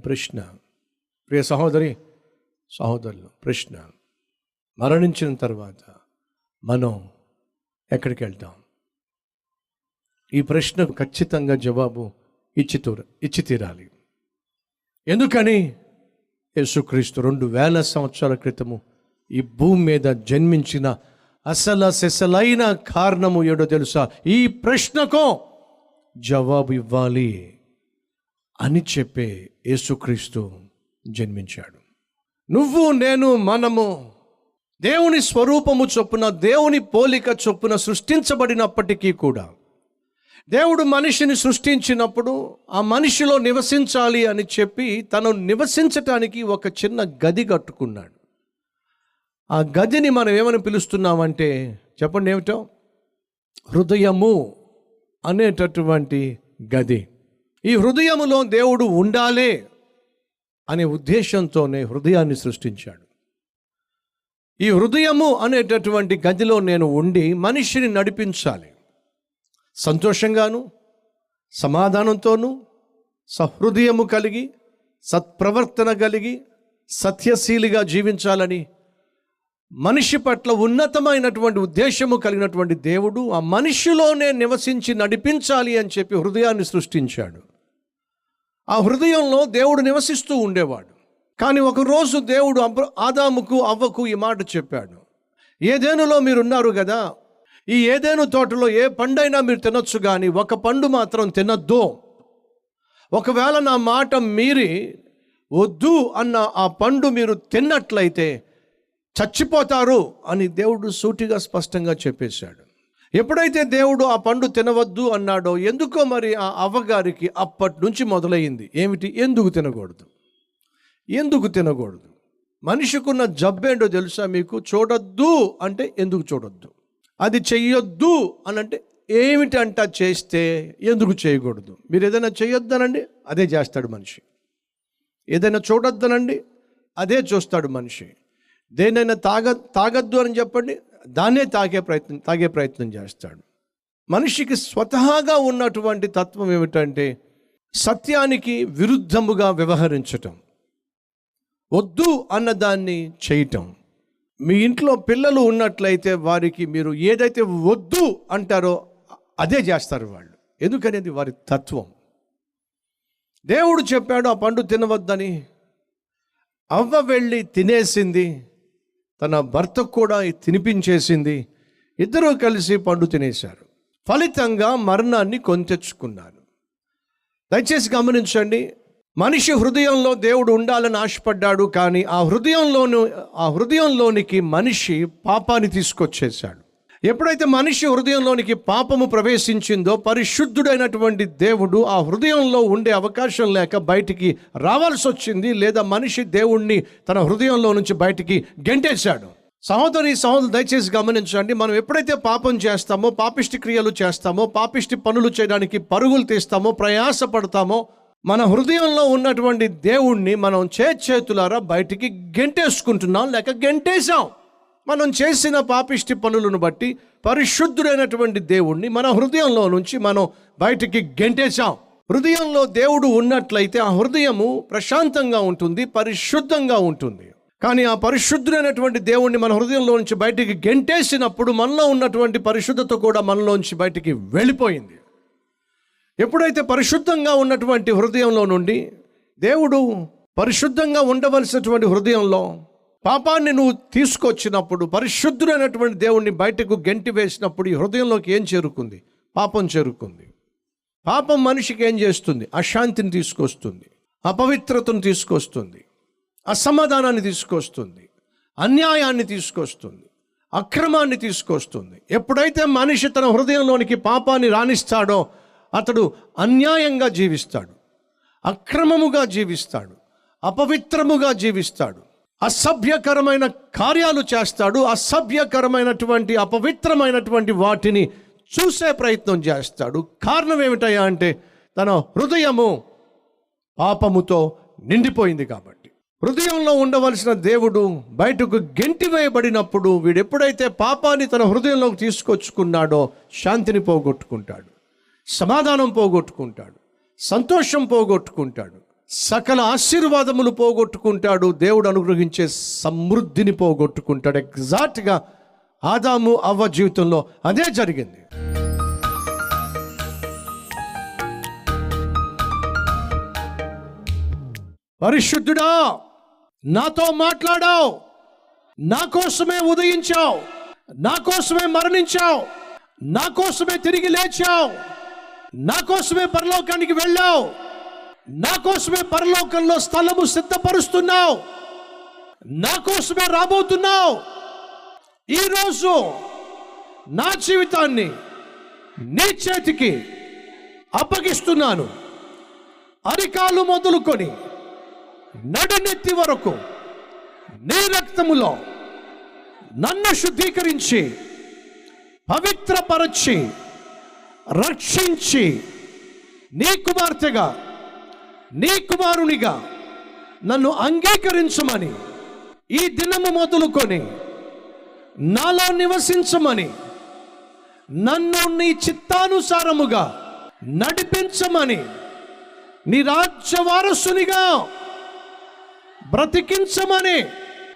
ప్రశ్న ప్రియ సహోదరి సహోదరులు ప్రశ్న మరణించిన తర్వాత మనం ఎక్కడికి వెళ్తాం ఈ ప్రశ్నకు ఖచ్చితంగా జవాబు ఇచ్చి తూర ఇచ్చి తీరాలి ఎందుకని యేసుక్రీస్తు రెండు వేల సంవత్సరాల క్రితము ఈ భూమి మీద జన్మించిన అసలు సెసలైన కారణము ఏడో తెలుసా ఈ ప్రశ్నకు జవాబు ఇవ్వాలి అని చెప్పే యేసుక్రీస్తు జన్మించాడు నువ్వు నేను మనము దేవుని స్వరూపము చొప్పున దేవుని పోలిక చొప్పున సృష్టించబడినప్పటికీ కూడా దేవుడు మనిషిని సృష్టించినప్పుడు ఆ మనిషిలో నివసించాలి అని చెప్పి తను నివసించటానికి ఒక చిన్న గది కట్టుకున్నాడు ఆ గదిని మనం ఏమని పిలుస్తున్నామంటే చెప్పండి ఏమిటో హృదయము అనేటటువంటి గది ఈ హృదయములో దేవుడు ఉండాలే అనే ఉద్దేశంతోనే హృదయాన్ని సృష్టించాడు ఈ హృదయము అనేటటువంటి గదిలో నేను ఉండి మనిషిని నడిపించాలి సంతోషంగాను సమాధానంతోనూ సహృదయము కలిగి సత్ప్రవర్తన కలిగి సత్యశీలిగా జీవించాలని మనిషి పట్ల ఉన్నతమైనటువంటి ఉద్దేశము కలిగినటువంటి దేవుడు ఆ మనిషిలోనే నివసించి నడిపించాలి అని చెప్పి హృదయాన్ని సృష్టించాడు ఆ హృదయంలో దేవుడు నివసిస్తూ ఉండేవాడు కానీ ఒకరోజు దేవుడు అబ్ర ఆదాముకు అవ్వకు ఈ మాట చెప్పాడు ఏదేనులో మీరు ఉన్నారు కదా ఈ ఏదేను తోటలో ఏ పండైనా మీరు తినొచ్చు కానీ ఒక పండు మాత్రం తినద్దు ఒకవేళ నా మాట మీరి వద్దు అన్న ఆ పండు మీరు తిన్నట్లయితే చచ్చిపోతారు అని దేవుడు సూటిగా స్పష్టంగా చెప్పేశాడు ఎప్పుడైతే దేవుడు ఆ పండు తినవద్దు అన్నాడో ఎందుకో మరి ఆ అవ్వగారికి అప్పటి నుంచి మొదలయ్యింది ఏమిటి ఎందుకు తినకూడదు ఎందుకు తినకూడదు మనిషికున్న జబ్బేంటో తెలుసా మీకు చూడొద్దు అంటే ఎందుకు చూడొద్దు అది చెయ్యొద్దు అని అంటే ఏమిటంట చేస్తే ఎందుకు చేయకూడదు మీరు ఏదైనా చేయొద్దనండి అదే చేస్తాడు మనిషి ఏదైనా చూడొద్దనండి అదే చూస్తాడు మనిషి దేనైనా తాగ తాగద్దు అని చెప్పండి దాన్నే తాగే ప్రయత్నం తాగే ప్రయత్నం చేస్తాడు మనిషికి స్వతహాగా ఉన్నటువంటి తత్వం ఏమిటంటే సత్యానికి విరుద్ధముగా వ్యవహరించటం వద్దు అన్నదాన్ని చేయటం మీ ఇంట్లో పిల్లలు ఉన్నట్లయితే వారికి మీరు ఏదైతే వద్దు అంటారో అదే చేస్తారు వాళ్ళు ఎందుకనేది వారి తత్వం దేవుడు చెప్పాడు ఆ పండు తినవద్దని అవ్వ వెళ్ళి తినేసింది తన భర్తకు కూడా తినిపించేసింది ఇద్దరూ కలిసి పండు తినేశారు ఫలితంగా మరణాన్ని కొంతెచ్చుకున్నారు దయచేసి గమనించండి మనిషి హృదయంలో దేవుడు ఉండాలని ఆశపడ్డాడు కానీ ఆ హృదయంలోను ఆ హృదయంలోనికి మనిషి పాపాన్ని తీసుకొచ్చేశాడు ఎప్పుడైతే మనిషి హృదయంలోనికి పాపము ప్రవేశించిందో పరిశుద్ధుడైనటువంటి దేవుడు ఆ హృదయంలో ఉండే అవకాశం లేక బయటికి రావాల్సి వచ్చింది లేదా మనిషి దేవుణ్ణి తన హృదయంలో నుంచి బయటికి గెంటేశాడు సహోదరి సహోదరు దయచేసి గమనించండి మనం ఎప్పుడైతే పాపం చేస్తామో పాపిష్టి క్రియలు చేస్తామో పాపిష్టి పనులు చేయడానికి పరుగులు తీస్తామో ప్రయాస పడతామో మన హృదయంలో ఉన్నటువంటి దేవుణ్ణి మనం చేతులారా బయటికి గెంటేసుకుంటున్నాం లేక గెంటేశాం మనం చేసిన పాపిష్టి పనులను బట్టి పరిశుద్ధుడైనటువంటి దేవుణ్ణి మన హృదయంలో నుంచి మనం బయటికి గెంటేశాం హృదయంలో దేవుడు ఉన్నట్లయితే ఆ హృదయము ప్రశాంతంగా ఉంటుంది పరిశుద్ధంగా ఉంటుంది కానీ ఆ పరిశుద్ధుడైనటువంటి దేవుణ్ణి మన హృదయంలో నుంచి బయటికి గెంటేసినప్పుడు మనలో ఉన్నటువంటి పరిశుద్ధత కూడా మనలోంచి బయటికి వెళ్ళిపోయింది ఎప్పుడైతే పరిశుద్ధంగా ఉన్నటువంటి హృదయంలో నుండి దేవుడు పరిశుద్ధంగా ఉండవలసినటువంటి హృదయంలో పాపాన్ని నువ్వు తీసుకొచ్చినప్పుడు పరిశుద్ధుడైనటువంటి దేవుణ్ణి బయటకు గెంటి వేసినప్పుడు ఈ హృదయంలోకి ఏం చేరుకుంది పాపం చేరుకుంది పాపం మనిషికి ఏం చేస్తుంది అశాంతిని తీసుకొస్తుంది అపవిత్రతను తీసుకొస్తుంది అసమాధానాన్ని తీసుకొస్తుంది అన్యాయాన్ని తీసుకొస్తుంది అక్రమాన్ని తీసుకొస్తుంది ఎప్పుడైతే మనిషి తన హృదయంలోనికి పాపాన్ని రాణిస్తాడో అతడు అన్యాయంగా జీవిస్తాడు అక్రమముగా జీవిస్తాడు అపవిత్రముగా జీవిస్తాడు అసభ్యకరమైన కార్యాలు చేస్తాడు అసభ్యకరమైనటువంటి అపవిత్రమైనటువంటి వాటిని చూసే ప్రయత్నం చేస్తాడు కారణం ఏమిటయ్యా అంటే తన హృదయము పాపముతో నిండిపోయింది కాబట్టి హృదయంలో ఉండవలసిన దేవుడు బయటకు గెంటివేయబడినప్పుడు వీడు ఎప్పుడైతే పాపాన్ని తన హృదయంలోకి తీసుకొచ్చుకున్నాడో శాంతిని పోగొట్టుకుంటాడు సమాధానం పోగొట్టుకుంటాడు సంతోషం పోగొట్టుకుంటాడు సకల ఆశీర్వాదములు పోగొట్టుకుంటాడు దేవుడు అనుగ్రహించే సమృద్ధిని పోగొట్టుకుంటాడు ఎగ్జాక్ట్గా ఆదాము అవ్వ జీవితంలో అదే జరిగింది పరిశుద్ధుడా నాతో మాట్లాడావు నా కోసమే ఉదయించావు నా కోసమే మరణించావు నా కోసమే తిరిగి లేచావు నా కోసమే పరలోకానికి వెళ్ళావు నా కోసమే పరలోకంలో స్థలము సిద్ధపరుస్తున్నావు నా కోసమే రాబోతున్నావు ఈరోజు నా జీవితాన్ని నీ చేతికి అప్పగిస్తున్నాను అరికాలు మొదలుకొని నడునెత్తి వరకు నీ రక్తములో నన్ను శుద్ధీకరించి పవిత్రపరచి రక్షించి నీ కుమార్తెగా నీ కుమారునిగా నన్ను అంగీకరించమని ఈ దినము మొదలుకొని నాలో నివసించమని నన్ను నీ చిత్తానుసారముగా నడిపించమని నీ రాజ్య వారసునిగా బ్రతికించమని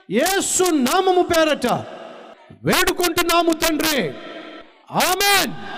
యేసు నామము పేరట వేడుకుంటున్నాము తండ్రి ఆమెన్